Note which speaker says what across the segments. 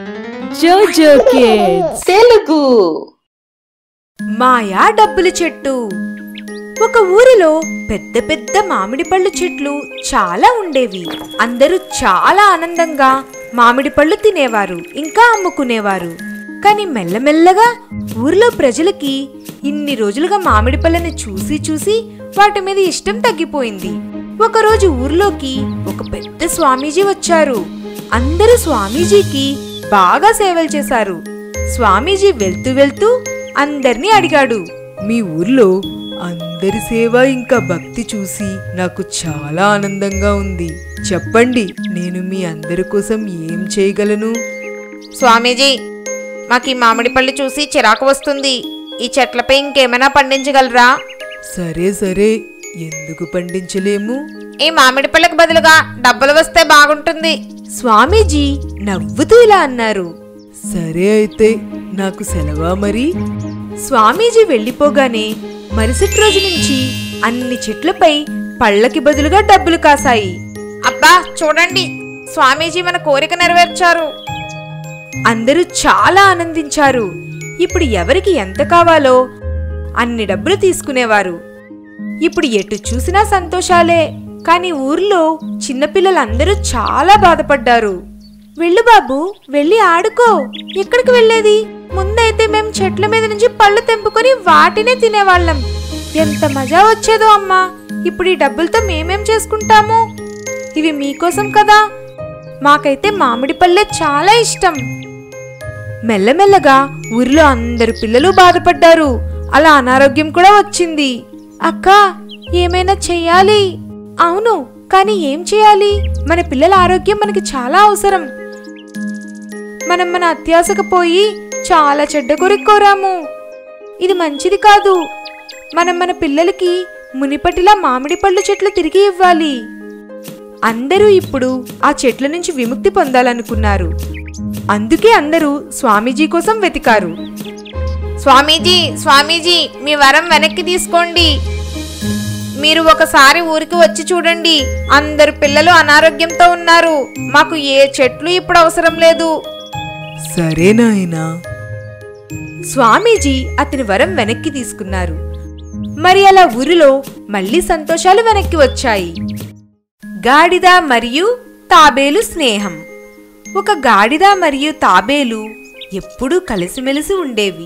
Speaker 1: జోజో కిడ్స్
Speaker 2: తెలుగు
Speaker 3: మాయా డబ్బుల చెట్టు ఒక ఊరిలో పెద్ద పెద్ద మామిడి పళ్ళు చెట్లు చాలా ఉండేవి అందరూ చాలా ఆనందంగా మామిడి పళ్ళు తినేవారు ఇంకా అమ్ముకునేవారు కానీ మెల్లమెల్లగా ఊరిలో ప్రజలకి ఇన్ని రోజులుగా మామిడి పళ్ళని చూసి చూసి వాటి మీద ఇష్టం తగ్గిపోయింది ఒకరోజు ఊర్లోకి ఒక పెద్ద స్వామీజీ వచ్చారు అందరూ స్వామీజీకి బాగా సేవలు చేశారు స్వామీజీ వెళ్తూ వెళ్తూ అందర్నీ అడిగాడు
Speaker 4: మీ ఊర్లో అందరి సేవ ఇంకా భక్తి చూసి నాకు చాలా ఆనందంగా ఉంది చెప్పండి నేను మీ అందరి కోసం ఏం చేయగలను
Speaker 3: స్వామీజీ మాకు ఈ మామిడి పళ్ళు చూసి చిరాకు వస్తుంది ఈ చెట్లపై ఇంకేమైనా పండించగలరా
Speaker 4: సరే సరే ఎందుకు పండించలేము
Speaker 3: ఈ మామిడి పళ్ళకు బదులుగా డబ్బులు వస్తే బాగుంటుంది స్వామీజీ నవ్వుతూ ఇలా అన్నారు
Speaker 4: సరే అయితే నాకు సెలవా మరి
Speaker 3: స్వామీజీ వెళ్ళిపోగానే మరుసటి రోజు నుంచి అన్ని చెట్లపై పళ్ళకి బదులుగా డబ్బులు కాసాయి అబ్బా చూడండి స్వామీజీ మన కోరిక నెరవేర్చారు అందరూ చాలా ఆనందించారు ఇప్పుడు ఎవరికి ఎంత కావాలో అన్ని డబ్బులు తీసుకునేవారు ఇప్పుడు ఎటు చూసినా సంతోషాలే కాని ఊర్లో చిన్నపిల్లలందరూ చాలా బాధపడ్డారు వెళ్ళు బాబు వెళ్ళి ఆడుకో ఎక్కడికి వెళ్ళేది ముందైతే మేం చెట్ల మీద నుంచి పళ్ళు తెంపుకొని వాటినే తినేవాళ్ళం ఎంత మజా వచ్చేదో అమ్మా ఇప్పుడు ఈ డబ్బులతో మేమేం చేసుకుంటాము ఇవి మీకోసం కదా మాకైతే మామిడి పళ్ళే చాలా ఇష్టం మెల్లమెల్లగా ఊరిలో అందరు పిల్లలు బాధపడ్డారు అలా అనారోగ్యం కూడా వచ్చింది అక్క ఏమైనా చెయ్యాలి అవును కానీ ఏం చేయాలి మన పిల్లల ఆరోగ్యం మనకి చాలా అవసరం మనం మన అత్యాశకు పోయి చాలా చెడ్డ కోరిక కోరాము ఇది మంచిది కాదు మనం మన పిల్లలకి మునిపటిలా మామిడి పళ్ళు చెట్లు తిరిగి ఇవ్వాలి అందరూ ఇప్పుడు ఆ చెట్ల నుంచి విముక్తి పొందాలనుకున్నారు అందుకే అందరూ స్వామీజీ కోసం వెతికారు స్వామీజీ స్వామీజీ మీ వరం వెనక్కి తీసుకోండి మీరు ఒకసారి ఊరికి వచ్చి చూడండి అందరు పిల్లలు అనారోగ్యంతో ఉన్నారు మాకు ఏ చెట్లు ఇప్పుడు అవసరం లేదు
Speaker 4: సరే నాయనా
Speaker 3: స్వామీజీ అతని వరం వెనక్కి తీసుకున్నారు మరి అలా ఊరిలో మళ్ళీ సంతోషాలు వెనక్కి వచ్చాయి గాడిద మరియు తాబేలు స్నేహం ఒక గాడిద మరియు తాబేలు ఎప్పుడూ కలిసిమెలిసి ఉండేవి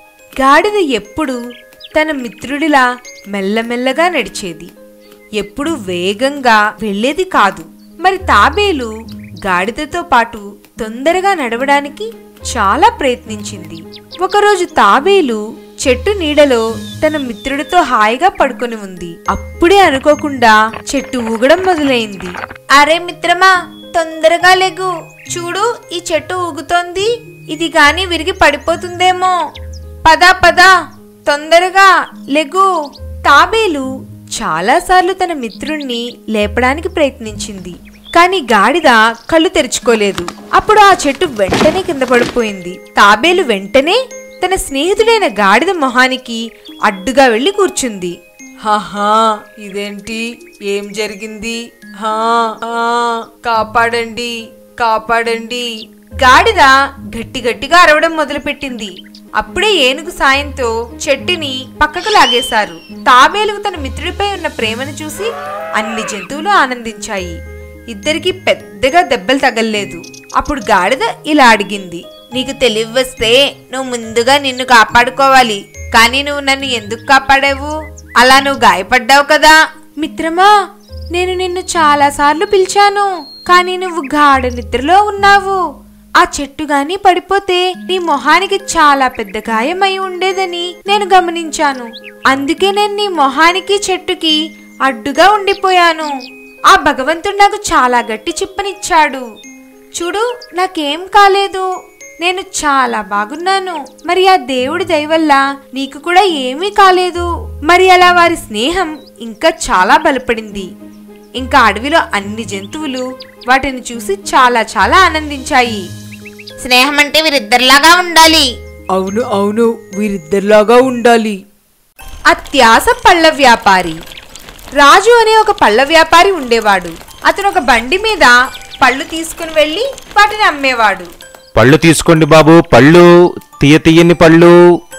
Speaker 3: గాడిద ఎప్పుడు తన మిత్రుడిలా మెల్లమెల్లగా నడిచేది ఎప్పుడు వేగంగా వెళ్ళేది కాదు మరి తాబేలు గాడిదతో పాటు తొందరగా నడవడానికి చాలా ప్రయత్నించింది ఒకరోజు తాబేలు చెట్టు నీడలో తన మిత్రుడితో హాయిగా పడుకొని ఉంది అప్పుడే అనుకోకుండా చెట్టు ఊగడం మొదలైంది అరే మిత్రమా తొందరగా లెగు చూడు ఈ చెట్టు ఊగుతోంది ఇది గాని విరిగి పడిపోతుందేమో పదా పదా తొందరగా లెగు తాబేలు చాలాసార్లు తన మిత్రుణ్ణి లేపడానికి ప్రయత్నించింది కానీ గాడిద కళ్ళు తెరుచుకోలేదు అప్పుడు ఆ చెట్టు వెంటనే కింద పడిపోయింది తాబేలు వెంటనే తన స్నేహితుడైన గాడిద మొహానికి అడ్డుగా వెళ్లి కూర్చుంది
Speaker 4: హాహా ఇదేంటి ఏం జరిగింది హా ఆ, కాపాడండి కాపాడండి
Speaker 3: గాడిద గట్టి గట్టిగా అరవడం మొదలుపెట్టింది అప్పుడే ఏనుగు సాయంతో చెట్టుని పక్కకు లాగేశారు తాబేలుకు తన మిత్రుడిపై ఉన్న ప్రేమను చూసి అన్ని జంతువులు ఆనందించాయి ఇద్దరికి పెద్దగా దెబ్బలు తగల్లేదు అప్పుడు గాడిద ఇలా అడిగింది నీకు తెలివి వస్తే నువ్వు ముందుగా నిన్ను కాపాడుకోవాలి కానీ నువ్వు నన్ను ఎందుకు కాపాడావు అలా నువ్వు గాయపడ్డావు కదా మిత్రమా నేను నిన్ను చాలా సార్లు పిలిచాను కానీ నువ్వు గాఢ నిద్రలో ఉన్నావు ఆ చెట్టు గాని పడిపోతే నీ మొహానికి చాలా పెద్ద గాయమై ఉండేదని నేను గమనించాను అందుకే నేను నీ మొహానికి చెట్టుకి అడ్డుగా ఉండిపోయాను ఆ భగవంతుడు నాకు చాలా గట్టి చిప్పనిచ్చాడు చూడు నాకేం కాలేదు నేను చాలా బాగున్నాను మరి ఆ దేవుడి దయ వల్ల నీకు కూడా ఏమీ కాలేదు మరి అలా వారి స్నేహం ఇంకా చాలా బలపడింది ఇంకా అడవిలో అన్ని జంతువులు వాటిని చూసి చాలా చాలా ఆనందించాయి స్నేహం అంటే వీరిద్దరిలాగా ఉండాలి
Speaker 4: అవును అవును వీరిద్దరిలాగా ఉండాలి
Speaker 3: అత్యాస పళ్ళ వ్యాపారి రాజు అనే ఒక పళ్ళ వ్యాపారి ఉండేవాడు అతను ఒక బండి మీద పళ్ళు తీసుకుని వెళ్ళి వాటిని అమ్మేవాడు
Speaker 1: పళ్ళు తీసుకోండి బాబు పళ్ళు తీయ తీయని పళ్ళు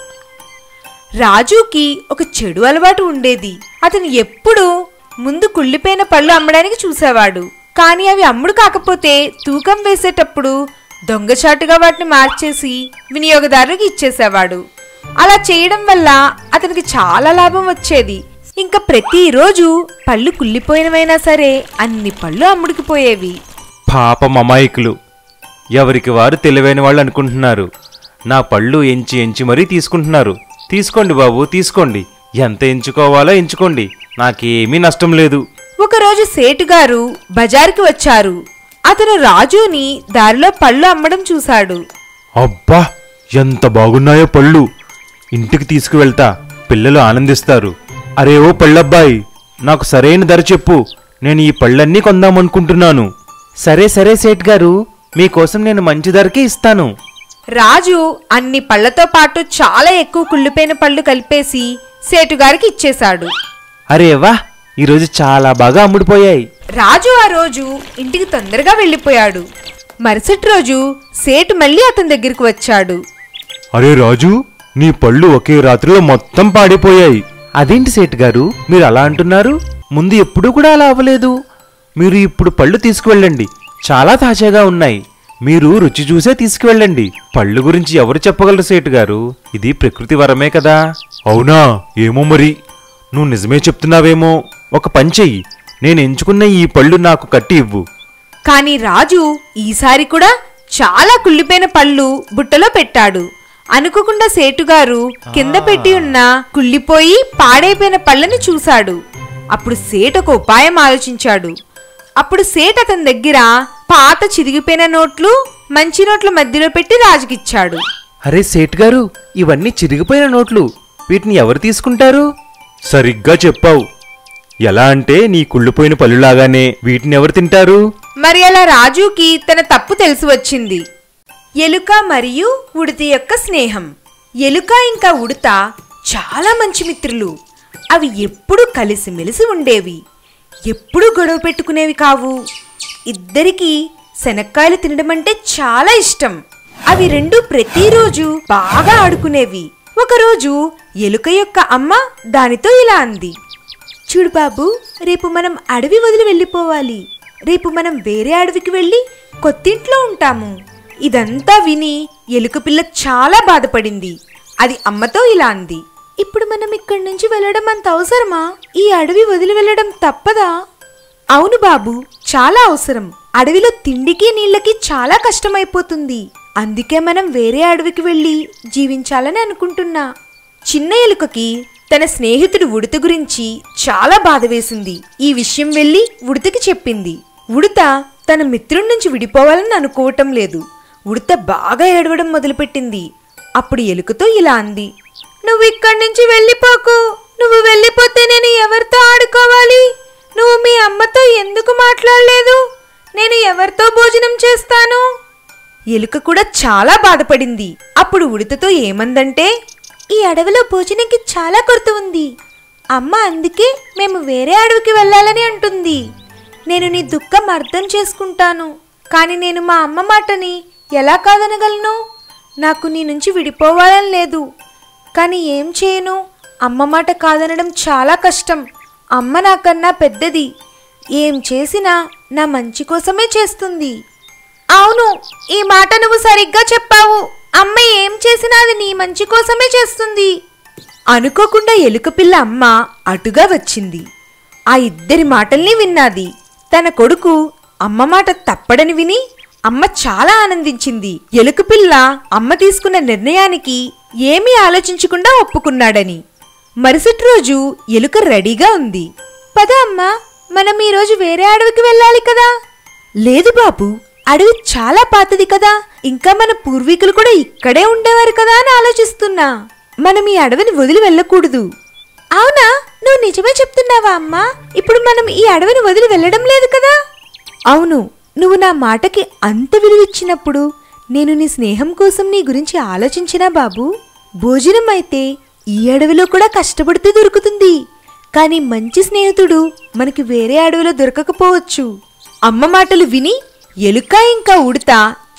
Speaker 3: రాజుకి ఒక చెడు అలవాటు ఉండేది అతను ఎప్పుడూ ముందు కుళ్ళిపోయిన పళ్ళు అమ్మడానికి చూసేవాడు కానీ అవి అమ్ముడు కాకపోతే తూకం వేసేటప్పుడు దొంగచాటుగా వాటిని మార్చేసి వినియోగదారులకు ఇచ్చేసేవాడు అలా చేయడం వల్ల అతనికి చాలా లాభం వచ్చేది ఇంకా ప్రతిరోజు పళ్ళు కుళ్ళిపోయినవైనా సరే అన్ని పళ్ళు అమ్ముడికిపోయేవి
Speaker 1: పాపం అమాయకులు ఎవరికి వారు తెలివైన వాళ్ళు అనుకుంటున్నారు నా పళ్ళు ఎంచి ఎంచి మరీ తీసుకుంటున్నారు తీసుకోండి బాబు తీసుకోండి ఎంత ఎంచుకోవాలో ఎంచుకోండి నాకేమీ నష్టం లేదు
Speaker 3: ఒకరోజు సేటు గారు బజారుకి వచ్చారు అతను రాజుని దారిలో పళ్ళు అమ్మడం చూశాడు
Speaker 1: అబ్బా ఎంత బాగున్నాయో పళ్ళు ఇంటికి తీసుకువెళ్తా పిల్లలు ఆనందిస్తారు అరే ఓ పళ్ళబ్బాయి నాకు సరైన ధర చెప్పు నేను ఈ పళ్ళన్నీ కొందామనుకుంటున్నాను సరే సరే సేట్ గారు మీకోసం నేను మంచి ధరకే ఇస్తాను
Speaker 3: రాజు అన్ని పళ్ళతో పాటు చాలా ఎక్కువ కుళ్ళిపోయిన పళ్ళు కలిపేసి సేటుగారికి ఇచ్చేశాడు
Speaker 1: అరే వా ఈరోజు చాలా బాగా అమ్ముడుపోయాయి
Speaker 3: రాజు ఆ రోజు ఇంటికి తొందరగా వెళ్ళిపోయాడు మరుసటి రోజు సేటు మళ్ళీ అతని దగ్గరికి వచ్చాడు
Speaker 1: అరే రాజు నీ పళ్ళు ఒకే రాత్రిలో మొత్తం పాడైపోయాయి అదేంటి సేట్ గారు మీరు అలా అంటున్నారు ముందు ఎప్పుడూ కూడా అలా అవ్వలేదు మీరు ఇప్పుడు పళ్ళు తీసుకువెళ్ళండి చాలా తాజాగా ఉన్నాయి మీరు రుచి చూసే తీసుకువెళ్ళండి పళ్ళు గురించి ఎవరు చెప్పగలరు సేటు గారు ఇది ప్రకృతి వరమే కదా అవునా ఏమో మరి నువ్వు నిజమే చెప్తున్నావేమో ఒక పని చెయ్యి నేను ఎంచుకున్న ఈ పళ్ళు నాకు కట్టి ఇవ్వు
Speaker 3: కానీ రాజు ఈసారి కూడా చాలా కుళ్ళిపోయిన పళ్ళు బుట్టలో పెట్టాడు అనుకోకుండా సేటుగారు కింద పెట్టి ఉన్న కుళ్ళిపోయి పాడైపోయిన పళ్ళని చూశాడు అప్పుడు సేటు ఒక ఉపాయం ఆలోచించాడు అప్పుడు సేట్ అతని దగ్గర పాత చిరిగిపోయిన నోట్లు మంచి నోట్ల మధ్యలో పెట్టి రాజుకిచ్చాడు
Speaker 1: అరే సేట్ గారు ఇవన్నీ చిరిగిపోయిన నోట్లు వీటిని ఎవరు తీసుకుంటారు సరిగ్గా చెప్పావు ఎలా అంటే నీ కుళ్ళిపోయిన పళ్ళులాగానే వీటిని ఎవరు తింటారు
Speaker 3: మరి అలా రాజుకి తన తప్పు తెలిసి వచ్చింది ఎలుక మరియు ఉడత యొక్క స్నేహం ఎలుక ఇంకా ఉడత చాలా మంచి మిత్రులు అవి ఎప్పుడూ కలిసిమెలిసి ఉండేవి ఎప్పుడూ గొడవ పెట్టుకునేవి కావు ఇద్దరికీ శనక్కాయలు తినడం అంటే చాలా ఇష్టం అవి రెండు ప్రతిరోజు బాగా ఆడుకునేవి ఒకరోజు ఎలుక యొక్క అమ్మ దానితో ఇలా అంది చూడు బాబు రేపు మనం అడవి వదిలి వెళ్ళిపోవాలి రేపు మనం వేరే అడవికి వెళ్ళి కొత్తింట్లో ఉంటాము ఇదంతా విని ఎలుక పిల్ల చాలా బాధపడింది అది అమ్మతో ఇలా అంది ఇప్పుడు మనం ఇక్కడి నుంచి వెళ్ళడం అంత అవసరమా ఈ అడవి వదిలి వెళ్ళడం తప్పదా అవును బాబు చాలా అవసరం అడవిలో తిండికి నీళ్ళకి చాలా కష్టమైపోతుంది అందుకే మనం వేరే అడవికి వెళ్ళి జీవించాలని అనుకుంటున్నా చిన్న ఎలుకకి తన స్నేహితుడు ఉడత గురించి చాలా బాధ వేసింది ఈ విషయం వెళ్ళి ఉడతకి చెప్పింది ఉడత తన మిత్రుడి నుంచి విడిపోవాలని అనుకోవటం లేదు ఉడత బాగా ఏడవడం మొదలుపెట్టింది అప్పుడు ఎలుకతో ఇలా అంది నువ్వు ఇక్కడి నుంచి వెళ్ళిపోకు నువ్వు వెళ్ళిపోతే నేను ఎవరితో ఆడుకోవాలి నువ్వు మీ అమ్మతో ఎందుకు మాట్లాడలేదు నేను ఎవరితో భోజనం చేస్తాను ఎలుక కూడా చాలా బాధపడింది అప్పుడు ఉడతతో ఏమందంటే ఈ అడవిలో భోజనంకి చాలా కొరత ఉంది అమ్మ అందుకే మేము వేరే అడవికి వెళ్ళాలని అంటుంది నేను నీ దుఃఖం అర్థం చేసుకుంటాను కానీ నేను మా అమ్మ మాటని ఎలా కాదనగలను నాకు నీ నుంచి విడిపోవాలని లేదు కానీ ఏం చేయను అమ్మ మాట కాదనడం చాలా కష్టం అమ్మ నాకన్నా పెద్దది ఏం చేసినా నా మంచి కోసమే చేస్తుంది అవును ఈ మాట నువ్వు సరిగ్గా చెప్పావు అమ్మ ఏం చేసినా అది నీ మంచి కోసమే చేస్తుంది అనుకోకుండా ఎలుకపిల్ల అమ్మ అటుగా వచ్చింది ఆ ఇద్దరి మాటల్ని విన్నాది తన కొడుకు అమ్మ మాట తప్పడని విని అమ్మ చాలా ఆనందించింది ఎలుకపిల్ల అమ్మ తీసుకున్న నిర్ణయానికి ఏమీ ఆలోచించకుండా ఒప్పుకున్నాడని మరుసటి రోజు ఎలుక రెడీగా ఉంది పద అమ్మా మనం ఈరోజు వేరే అడవికి వెళ్ళాలి కదా లేదు బాబు అడవి చాలా పాతది కదా ఇంకా మన పూర్వీకులు కూడా ఇక్కడే ఉండేవారు కదా అని ఆలోచిస్తున్నా మనం ఈ అడవిని వదిలి వెళ్ళకూడదు అవునా నువ్వు నిజమే చెప్తున్నావా అమ్మా ఇప్పుడు మనం ఈ అడవిని వదిలి వెళ్ళడం లేదు కదా అవును నువ్వు నా మాటకి అంత విలువిచ్చినప్పుడు నేను నీ స్నేహం కోసం నీ గురించి ఆలోచించినా బాబు భోజనం అయితే ఈ అడవిలో కూడా కష్టపడితే దొరుకుతుంది కానీ మంచి స్నేహితుడు మనకి వేరే అడవిలో దొరకకపోవచ్చు అమ్మ మాటలు విని ఎలుక ఇంకా ఉడత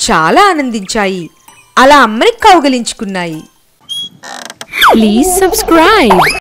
Speaker 3: చాలా ఆనందించాయి అలా అమ్మని కౌగలించుకున్నాయి
Speaker 2: Please subscribe.